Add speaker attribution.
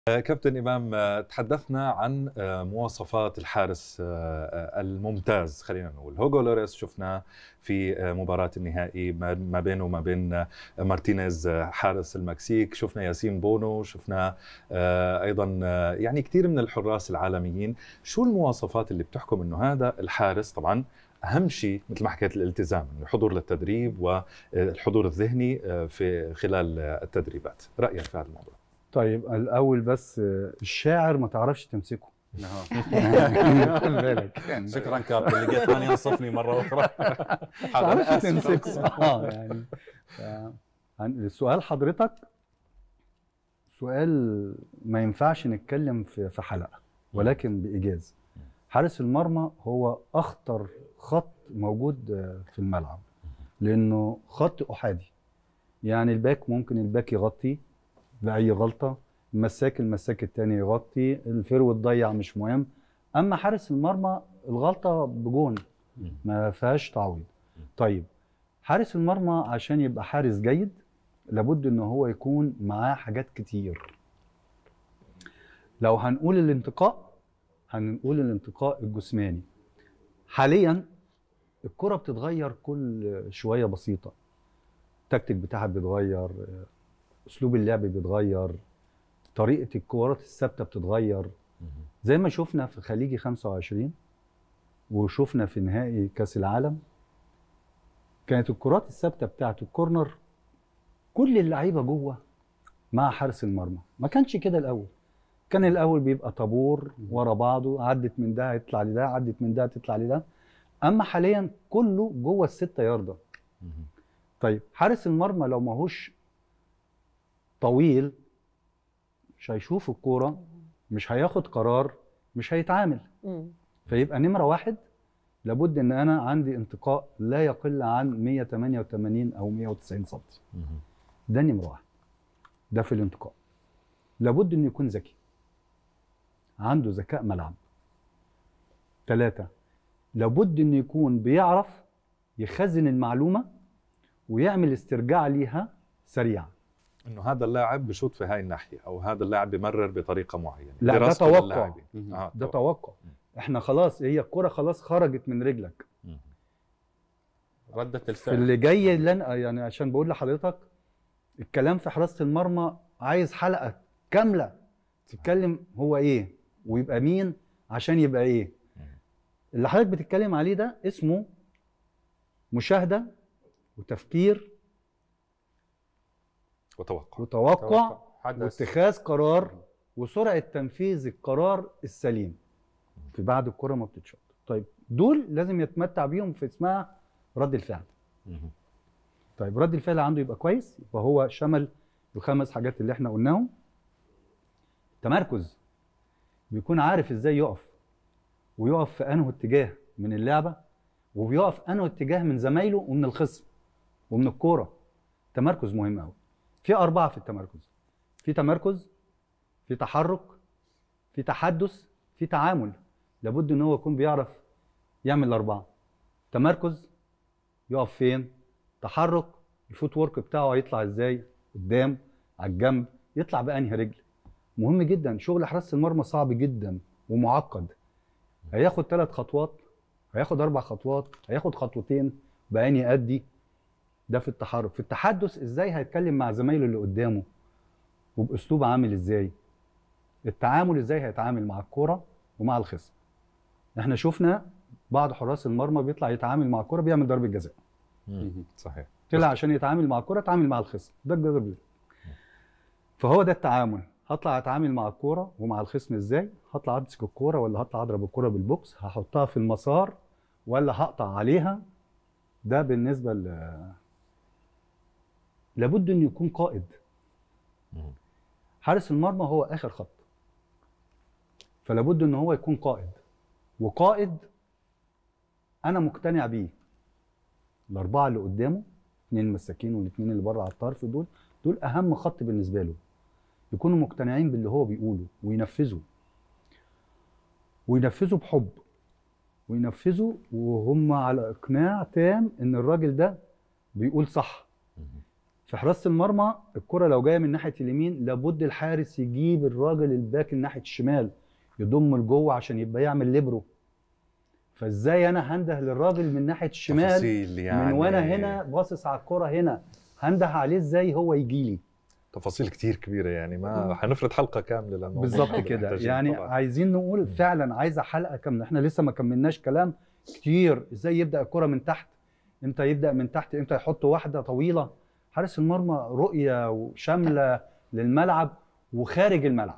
Speaker 1: كابتن إمام تحدثنا عن مواصفات الحارس الممتاز خلينا نقول هوجو لوريس شفناه في مباراة النهائي ما بينه وما بين مارتينيز حارس المكسيك شفنا ياسين بونو شفنا أيضا يعني كثير من الحراس العالميين شو المواصفات اللي بتحكم أنه هذا الحارس طبعا اهم شيء مثل ما حكيت الالتزام الحضور للتدريب والحضور الذهني في خلال التدريبات رايك في هذا الموضوع
Speaker 2: طيب الاول بس الشاعر ما تعرفش تمسكه
Speaker 3: خد بالك يعني شكرا كابتن اللي جيت ثاني ينصفني مره اخرى
Speaker 2: ما تعرفش تمسكه اه يعني السؤال حضرتك سؤال ما ينفعش نتكلم في في حلقه ولكن بايجاز حارس المرمى هو اخطر خط موجود في الملعب لانه خط احادي يعني الباك ممكن الباك يغطي باي غلطه المساك المساك التاني يغطي الفرو ضيع مش مهم اما حارس المرمى الغلطه بجون ما فيهاش تعويض طيب حارس المرمى عشان يبقى حارس جيد لابد ان هو يكون معاه حاجات كتير لو هنقول الانتقاء هنقول الانتقاء الجسماني حاليا الكره بتتغير كل شويه بسيطه التكتيك بتاعها بيتغير اسلوب اللعب بيتغير طريقه الكورات الثابته بتتغير زي ما شفنا في خليجي 25 وشفنا في نهائي كاس العالم كانت الكرات الثابته بتاعت الكورنر كل اللعيبه جوه مع حارس المرمى ما كانش كده الاول كان الاول بيبقى طابور ورا بعضه عدت من ده هيطلع لده عدت من ده تطلع لده اما حاليا كله جوه الستة ياردة طيب حارس المرمى لو ماهوش طويل مش هيشوف الكوره مش هياخد قرار مش هيتعامل فيبقى نمره واحد لابد ان انا عندي انتقاء لا يقل عن 188 او 190 سم ده نمره واحد ده في الانتقاء لابد انه يكون ذكي عنده ذكاء ملعب ثلاثة لابد انه يكون بيعرف يخزن المعلومة ويعمل استرجاع ليها سريعا
Speaker 1: انه هذا اللاعب بشوط في هاي الناحيه او هذا اللاعب بمرر بطريقه معينه
Speaker 2: لا ده توقع آه ده توقع احنا خلاص هي الكره خلاص خرجت من رجلك
Speaker 3: ردة الفعل
Speaker 2: اللي جاي اللي أنا يعني عشان بقول لحضرتك الكلام في حراسه المرمى عايز حلقه كامله تتكلم هو ايه ويبقى مين عشان يبقى ايه اللي حضرتك بتتكلم عليه ده اسمه مشاهده وتفكير
Speaker 1: وتوقع
Speaker 2: وتوقع واتخاذ قرار وسرعه تنفيذ القرار السليم في بعد الكره ما بتتشط طيب دول لازم يتمتع بيهم في اسمها رد الفعل طيب رد الفعل عنده يبقى كويس يبقى هو شمل الخمس حاجات اللي احنا قلناهم تمركز بيكون عارف ازاي يقف ويقف في انه اتجاه من اللعبه وبيقف انه اتجاه من زمايله ومن الخصم ومن الكوره تمركز مهم قوي في اربعه في التمركز في تمركز في تحرك في تحدث في تعامل لابد ان هو يكون بيعرف يعمل الاربعه تمركز يقف فين تحرك الفوت ورك بتاعه هيطلع ازاي قدام على الجنب يطلع بانهي رجل مهم جدا شغل حراسه المرمى صعب جدا ومعقد هياخد ثلاث خطوات هياخد اربع خطوات هياخد خطوتين باني ادي ده في التحرك في التحدث ازاي هيتكلم مع زمايله اللي قدامه وباسلوب عامل ازاي التعامل ازاي هيتعامل مع الكوره ومع الخصم احنا شفنا بعض حراس المرمى بيطلع يتعامل مع الكوره بيعمل ضربه جزاء
Speaker 1: صحيح
Speaker 2: طلع عشان يتعامل مع الكوره اتعامل مع الخصم ده ضربه فهو ده التعامل هطلع اتعامل مع الكوره ومع الخصم ازاي هطلع امسك الكوره ولا هطلع اضرب الكوره بالبوكس هحطها في المسار ولا هقطع عليها ده بالنسبه ل لابد انه يكون قائد حارس المرمى هو اخر خط فلابد ان هو يكون قائد وقائد انا مقتنع بيه الاربعه اللي قدامه اثنين مساكين والاثنين اللي بره على الطرف دول دول اهم خط بالنسبه له يكونوا مقتنعين باللي هو بيقوله وينفذوا وينفذوا بحب وينفذوا وهم على اقناع تام ان الراجل ده بيقول صح في حراسه المرمى الكره لو جايه من ناحيه اليمين لابد الحارس يجيب الراجل الباك ناحيه الشمال يضم لجوه عشان يبقى يعمل ليبرو فازاي انا هنده للراجل من ناحيه الشمال
Speaker 1: تفاصيل يعني
Speaker 2: من وانا هنا باصص على الكره هنا هنده عليه ازاي هو يجي لي
Speaker 1: تفاصيل كتير كبيره يعني ما حنفرد حلقه كامله للموضوع
Speaker 2: بالظبط
Speaker 1: هذا
Speaker 2: كده
Speaker 1: محتاجين
Speaker 2: يعني
Speaker 1: طبعاً.
Speaker 2: عايزين نقول فعلا عايزه حلقه كامله احنا لسه ما كملناش كلام كتير ازاي يبدا الكره من تحت امتى يبدا من تحت امتى يحط واحده طويله حارس المرمى رؤيه وشامله للملعب وخارج الملعب